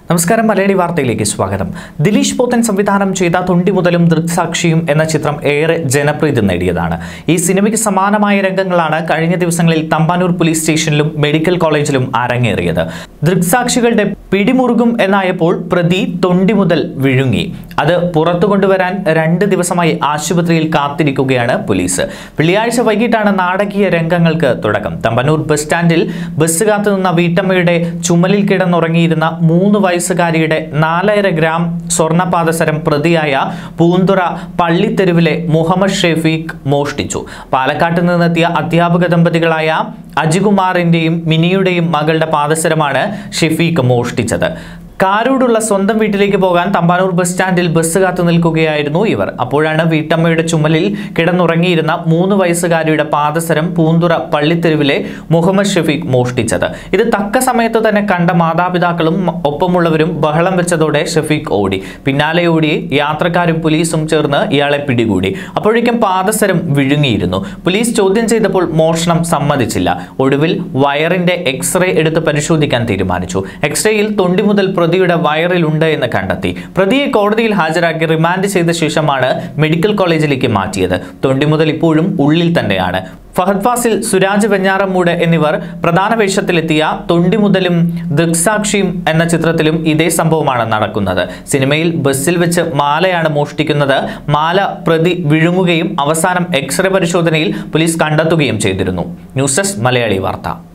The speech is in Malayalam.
നമസ്കാരം മലയാളി വാർത്തയിലേക്ക് സ്വാഗതം ദിലീഷ് പോത്തൻ സംവിധാനം ചെയ്ത തൊണ്ടി മുതലും ദൃക്സാക്ഷിയും എന്ന ചിത്രം ഏറെ ജനപ്രീതി നേടിയതാണ് ഈ സിനിമയ്ക്ക് സമാനമായ രംഗങ്ങളാണ് കഴിഞ്ഞ ദിവസങ്ങളിൽ തമ്പാനൂർ പോലീസ് സ്റ്റേഷനിലും മെഡിക്കൽ കോളേജിലും അരങ്ങേറിയത് ദൃക്സാക്ഷികളുടെ പിടിമുറുകും എന്നായപ്പോൾ പ്രതി തൊണ്ടി മുതൽ വിഴുങ്ങി അത് പുറത്തു കൊണ്ടുവരാൻ രണ്ട് ദിവസമായി ആശുപത്രിയിൽ കാത്തിരിക്കുകയാണ് പോലീസ് വെള്ളിയാഴ്ച വൈകിട്ടാണ് നാടകീയ രംഗങ്ങൾക്ക് തുടക്കം തമ്പനൂർ ബസ് സ്റ്റാൻഡിൽ ബസ് കാത്തു നിന്ന വീട്ടമ്മയുടെ ചുമലിൽ കിടന്നുറങ്ങിയിരുന്ന മൂന്ന് വയസ്സുകാരിയുടെ നാലര ഗ്രാം സ്വർണ്ണപാദസരം പ്രതിയായ പൂന്തുറ പള്ളിത്തെരുവിലെ മുഹമ്മദ് ഷെഫീഖ് മോഷ്ടിച്ചു പാലക്കാട്ട് നിന്നെത്തിയ അധ്യാപക ദമ്പതികളായ അജികുമാറിന്റെയും മിനിയുടെയും മകളുടെ പാദസരമാണ് ഷെഫീഖ് മോഷ്ടിച്ചത് കാരോടുള്ള സ്വന്തം വീട്ടിലേക്ക് പോകാൻ തമ്പാനൂർ ബസ് സ്റ്റാൻഡിൽ ബസ് കാത്തു നിൽക്കുകയായിരുന്നു ഇവർ അപ്പോഴാണ് വീട്ടമ്മയുടെ ചുമലിൽ കിടന്നുറങ്ങിയിരുന്ന മൂന്ന് വയസ്സുകാരിയുടെ പാദസരം പൂന്തുറ പള്ളിത്തെരുവിലെ മുഹമ്മദ് ഷഫീഖ് മോഷ്ടിച്ചത് ഇത് തക്ക സമയത്ത് തന്നെ കണ്ട മാതാപിതാക്കളും ഒപ്പമുള്ളവരും ബഹളം വെച്ചതോടെ ഷഫീഖ് ഓടി പിന്നാലെ ഓടി യാത്രക്കാരും പോലീസും ചേർന്ന് ഇയാളെ പിടികൂടി അപ്പോഴേക്കും പാദസരം വിഴുങ്ങിയിരുന്നു പോലീസ് ചോദ്യം ചെയ്തപ്പോൾ മോഷണം സമ്മതിച്ചില്ല ഒടുവിൽ വയറിന്റെ എക്സ്റേ എടുത്ത് പരിശോധിക്കാൻ തീരുമാനിച്ചു എക്സ്റേയിൽ തൊണ്ടി മുതൽ പ്രതിയുടെ വയറിലുണ്ട് എന്ന് കണ്ടെത്തി പ്രതിയെ കോടതിയിൽ ഹാജരാക്കി റിമാൻഡ് ചെയ്ത ശേഷമാണ് മെഡിക്കൽ കോളേജിലേക്ക് മാറ്റിയത് തൊണ്ടി മുതൽ ഇപ്പോഴും ഉള്ളിൽ തന്നെയാണ് ഫഹദ് ഫാസിൽ സുരാജ് വെഞ്ഞാറമ്മൂട് എന്നിവർ പ്രധാന വേഷത്തിലെത്തിയ തൊണ്ടി മുതലും ദൃക്സാക്ഷിയും എന്ന ചിത്രത്തിലും ഇതേ സംഭവമാണ് നടക്കുന്നത് സിനിമയിൽ ബസ്സിൽ വെച്ച് മാലയാണ് മോഷ്ടിക്കുന്നത് മാല പ്രതി വിഴുങ്ങുകയും അവസാനം എക്സ്റേ പരിശോധനയിൽ പോലീസ് കണ്ടെത്തുകയും ചെയ്തിരുന്നു ന്യൂസ് ഡെസ്ക് മലയാളി വാർത്ത